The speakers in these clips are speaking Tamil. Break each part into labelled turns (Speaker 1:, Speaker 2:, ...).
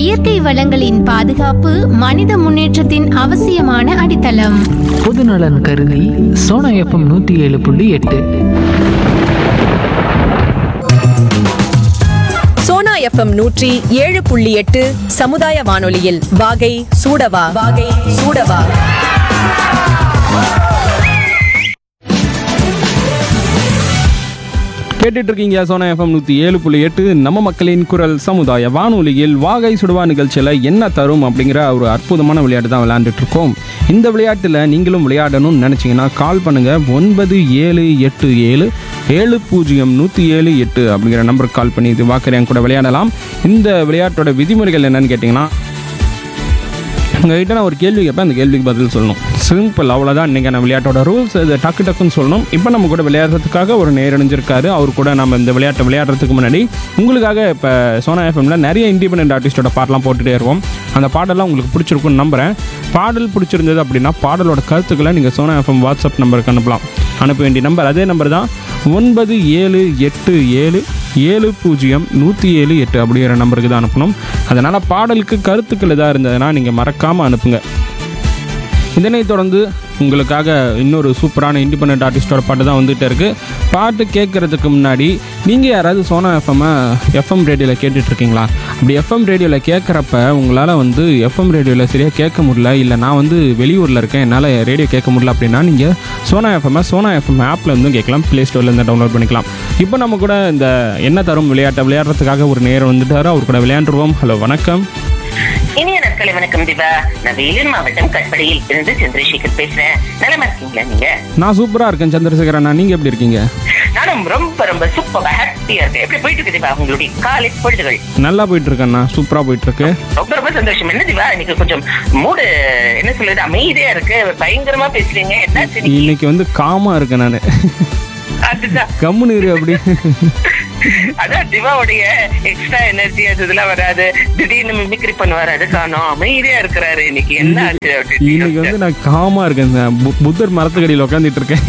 Speaker 1: இயற்கை வளங்களின் பாதுகாப்பு மனித முன்னேற்றத்தின் அவசியமான அடித்தளம்
Speaker 2: பொதுநலன் கருதி சோனா எஃப்எம் நூற்றி ஏழு புள்ளி எட்டு
Speaker 3: சோனா எஃப்எம் நூற்றி ஏழு புள்ளி எட்டு சமுதாய வானொலியில் வாகை சூடவா வாகை சூடவா
Speaker 4: கேட்டுட்டு இருக்கீங்க சோனா எஃப்எம் நூற்றி ஏழு புள்ளி எட்டு நம்ம மக்களின் குரல் சமுதாய வானொலியில் வாகை சுடுவா நிகழ்ச்சியில் என்ன தரும் அப்படிங்கிற ஒரு அற்புதமான விளையாட்டு தான் விளையாண்டுட்டு இருக்கோம் இந்த விளையாட்டில் நீங்களும் விளையாடணும்னு நினச்சிங்கன்னா கால் பண்ணுங்கள் ஒன்பது ஏழு எட்டு ஏழு ஏழு பூஜ்ஜியம் நூற்றி ஏழு எட்டு அப்படிங்கிற நம்பருக்கு கால் பண்ணி இது வாக்கரையன் கூட விளையாடலாம் இந்த விளையாட்டோட விதிமுறைகள் என்னன்னு கேட்டிங்கன்னா உங்ககிட்ட நான் ஒரு கேள்வி கேட்பேன் அந்த கேள்விக்கு பதில் சொல்லணும் சிம்பிள் அவ்வளோதான் இன்றைக்கான விளையாட்டோட ரூல்ஸ் இது டக்கு டக்குன்னு சொல்லணும் இப்போ நம்ம கூட விளையாடுறதுக்காக ஒரு நேரணிஞ்சிருக்காரு அவர் கூட நம்ம இந்த விளையாட்டை விளையாடுறதுக்கு முன்னாடி உங்களுக்காக இப்போ சோனா எஃப்எம்ல நிறைய இண்டிபெண்டன்ட் ஆர்டிஸ்டோட பாட்டெலாம் போட்டுகிட்டே இருக்கோம் அந்த பாடலாம் உங்களுக்கு பிடிச்சிருக்குன்னு நம்புகிறேன் பாடல் பிடிச்சிருந்தது அப்படின்னா பாடலோட கருத்துக்களை நீங்கள் சோனா எஃப்எம் வாட்ஸ்அப் நம்பருக்கு அனுப்பலாம் அனுப்ப வேண்டிய நம்பர் அதே நம்பர் தான் ஒன்பது ஏழு எட்டு ஏழு ஏழு பூஜ்ஜியம் நூற்றி ஏழு எட்டு அப்படிங்கிற நம்பருக்கு தான் அனுப்பணும் அதனால் பாடலுக்கு கருத்துக்கள் எதாக இருந்ததுன்னா நீங்கள் மறக்காமல் அனுப்புங்க இதனை தொடர்ந்து உங்களுக்காக இன்னொரு சூப்பரான இண்டிபெண்ட் ஆர்டிஸ்டோட பாட்டு தான் வந்துகிட்டே இருக்குது பாட்டு கேட்குறதுக்கு முன்னாடி நீங்கள் யாராவது சோனா எஃப்எம் எஃப்எம் ரேடியோவில் கேட்டுட்ருக்கீங்களா அப்படி எஃப்எம் ரேடியோவில் கேட்குறப்ப உங்களால் வந்து எஃப்எம் ரேடியோவில் சரியாக கேட்க முடியல இல்லை நான் வந்து வெளியூரில் இருக்கேன் என்னால் ரேடியோ கேட்க முடியல அப்படின்னா நீங்கள் சோனா எஃப்எம் சோனா எஃப்எம் ஆப்பில் இருந்தும் கேட்கலாம் ப்ளே ஸ்டோர்லேருந்து டவுன்லோட் பண்ணிக்கலாம் இப்போ நம்ம கூட இந்த என்ன தரும் விளையாட்டை விளையாடுறதுக்காக ஒரு நேரம் வந்துட்டார் அவர் கூட விளையாண்டுருவோம் ஹலோ வணக்கம்
Speaker 5: இனிய நாட்களை வணக்கம் திவா நான் வேலூர் மாவட்டம் கட்படியில் இருந்து சந்திரசேகர் பேசுறேன் நலமா இருக்கீங்களா நீங்க
Speaker 4: நான் சூப்பராக இருக்கேன் சந்திரசேகர் அண்ணா நீங்கள் எப்படி இருக்கீங்க
Speaker 5: நானும் ரொம்ப ரொம்ப சூப்பர் ஹாப்பியா இருக்கேன் எப்படி போயிட்டு இருக்கு திவா உங்களுடைய காலை பொழுதுகள்
Speaker 4: நல்லா போயிட்டு இருக்கேண்ணா சூப்பரா போயிட்டு இருக்கு
Speaker 5: ரொம்ப ரொம்ப சந்தோஷம் என்ன திவா இன்னைக்கு கொஞ்சம் மூடு என்ன சொல்றது அமைதியா இருக்கு பயங்கரமா பேசுறீங்க என்னாச்சு இன்னைக்கு?
Speaker 4: இன்னைக்கு வந்து காமா இருக்கேன் நான்
Speaker 5: அதுதான்
Speaker 4: கம்முன்னு இரு அப்படி
Speaker 5: அதான் திவாவுடைய எக்ஸ்ட்ரா எனர்ஜி அது இதெல்லாம் வராது திடீர்னு மிமிக்ரி பண்ணுவாரு அது காணோம் அமைதியா இருக்கிறாரு இன்னைக்கு என்ன ஆச்சு
Speaker 4: இன்னைக்கு
Speaker 5: அப்படின்னு
Speaker 4: வந்து நான் காமா இருக்கேன் இந்த பு- புத்தர் மரத்துக்கடியில் உட்காந்துட்டு இருக்கேன்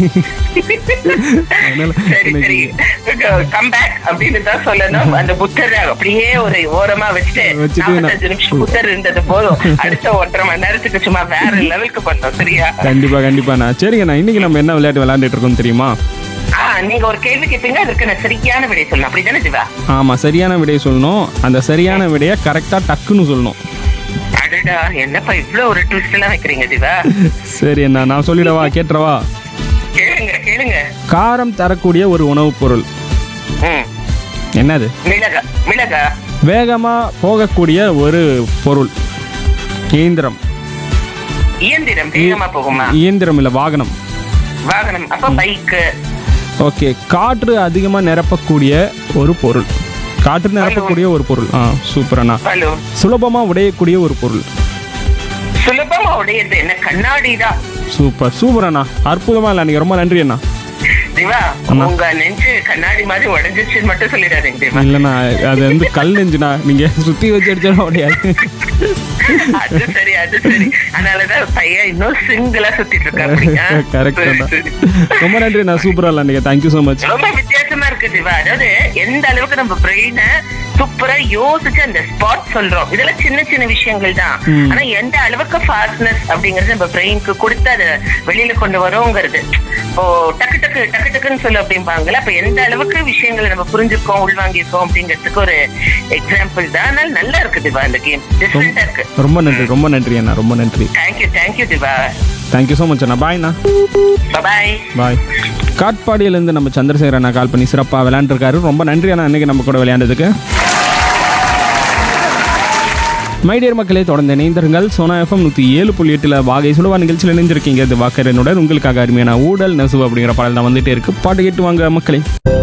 Speaker 4: அதனால
Speaker 5: சரி சரி
Speaker 4: இன்னைக்கு
Speaker 5: கம்பேக் அப்படின்னு தான் சொல்லணும் அந்த புத்தர் அப்படியே ஒரு ஓரமா வச்சுட்டு
Speaker 4: வச்சுட்டு நான்-
Speaker 5: நாற்பத்தஞ்சு நிமிஷம் புத்தர் இருந்தது போதும் அடுத்த ஒன்றரை மணி நேரத்துக்கு சும்மா வேற லெவலுக்கு பண்ணோம் சரியா
Speaker 4: கண்டிப்பா கண்டிப்பாண்ணா சரிங்கண்ணா இன்னைக்கு நம்ம என்ன விளையாட்டு விளையாண்டுட்டு இருக்கோம் தெரியுமா
Speaker 5: ஆ நீங்க ஒரு கேள்வி கேட்பீங்க அதுக்கு நான் சரியான விடை சொல்லணும் அப்படிதானே திவா
Speaker 4: ஆமா சரியான விடையை சொல்லணும் அந்த சரியான விடையை கரெக்டா டக்குன்னு சொல்லணும்
Speaker 5: அடடா என்னப்பா இவ்வளவு ஒரு ட்விஸ்ட் எல்லாம் வைக்கிறீங்க திவா
Speaker 4: சரி அண்ணா நான் சொல்லிடவா கேட்டுறவா
Speaker 5: கேளுங்க கேளுங்க
Speaker 4: காரம் தரக்கூடிய ஒரு உணவுப் பொருள்
Speaker 5: ம்
Speaker 4: என்னது
Speaker 5: மிளகா மிளகா
Speaker 4: வேகமா போகக்கூடிய ஒரு பொருள் இயந்திரம்
Speaker 5: இயந்திரம் வேகமா போகுமா
Speaker 4: இயந்திரம் இல்ல வாகனம்
Speaker 5: வாகனம் அப்ப பைக்கு
Speaker 4: ஓகே காற்று அதிகமா நிரப்பக்கூடிய ஒரு பொருள் காற்று நிரப்பக்கூடிய ஒரு பொருள் ஆ சூப்பர் அண்ணா
Speaker 5: பலூன்
Speaker 4: சுலபமா உடையக்கூடிய ஒரு பொருள்
Speaker 5: சுலபமா உடையது என்ன கண்ணாடி தான்
Speaker 4: சூப்பர் சூப்பர் அண்ணா அற்புதமா இல்லை நீங்க ரொம்ப நன்றி அண்ணா
Speaker 5: திவா
Speaker 4: அண்ணா.
Speaker 5: உங்க நெஞ்சு கண்ணாடி மாதிரி உடைஞ்சிச்சுன்னு மட்டும் சொல்லிடாதீங்க திவா
Speaker 4: இல்லைண்ணா அது வந்து கல் நெஞ்சுண்ணா நீங்க சுத்தி வச்சு அடிச்சாலும் உடையாது
Speaker 5: அது சரி அது சரி அதனாலதான் பையன் இன்னும் சிங்கிளா சுத்திட்டு இருக்காரு
Speaker 4: கரெக்ட் அண்ணா ரொம்ப நன்றி அண்ணா சூப்பரா இல்லை நீங்க தேங்க்யூ ஸோ மச்
Speaker 5: ரொம்ப வித்தியாசமா இருக்கு திவா அதாவது எந்த அளவுக்கு நம்ம பிரெயின சூப்பரா யோசிச்சு அந்த ஸ்பாட் சொல்றோம் இதெல்லாம் சின்ன சின்ன விஷயங்கள் தான்
Speaker 4: ம்.
Speaker 5: ஆனா எந்த அளவுக்கு ஃபாஸ்ட்னஸ் அப்படிங்கறது நம்ம பிரெயினுக்கு கொடுத்து அதை வெளியில கொண்டு வரோங்கிறது இப்போ டக்கு டக்கு டக்கு டக்குன்னு சொல்லு அப்படிம்பாங்கல்ல அப்ப எந்த அளவுக்கு விஷயங்களை நம்ம புரிஞ்சிருக்கோம் உள்வாங்கியிருக்கோம் அப்படிங்கிறதுக்கு ஒரு எக்ஸாம்பிள் தான் அதனால நல்லா இருக்கு திவா இந்த கேம் டிஃப்ரெண்டா இருக்கு
Speaker 4: ரொம்ப நன்றி ரொம்ப நன்றி அண்ணா ரொம்ப நன்றி
Speaker 5: thank you thank you Diva
Speaker 4: thank you so much அண்ணா பாய்ண்ணா
Speaker 5: பாய்
Speaker 4: பாய் காட்பாடியிலேருந்து நம்ம சந்திரசேகர் அண்ணா கால் பண்ணி சிறப்பாக விளையாண்டுருக்காரு ரொம்ப நன்றி அண்ணா இன்னைக்கு நம்ம கூட விளையாண்டதுக்கு மைடியர் மக்களே தொடர்ந்து இணைந்திருங்கள் சோனா எஃப்எம் நூற்றி ஏழு புள்ளி எட்டில் வாகை சுடுவா நிகழ்ச்சியில் இணைஞ்சிருக்கீங்க இது வாக்கரனுடன் உங்களுக்காக அருமையான ஊடல் நெசவு அப்படிங்கிற பாடல் தான் வந்துட்டே இருக்கு பாட்டு கேட்டு வாங்க மக்களே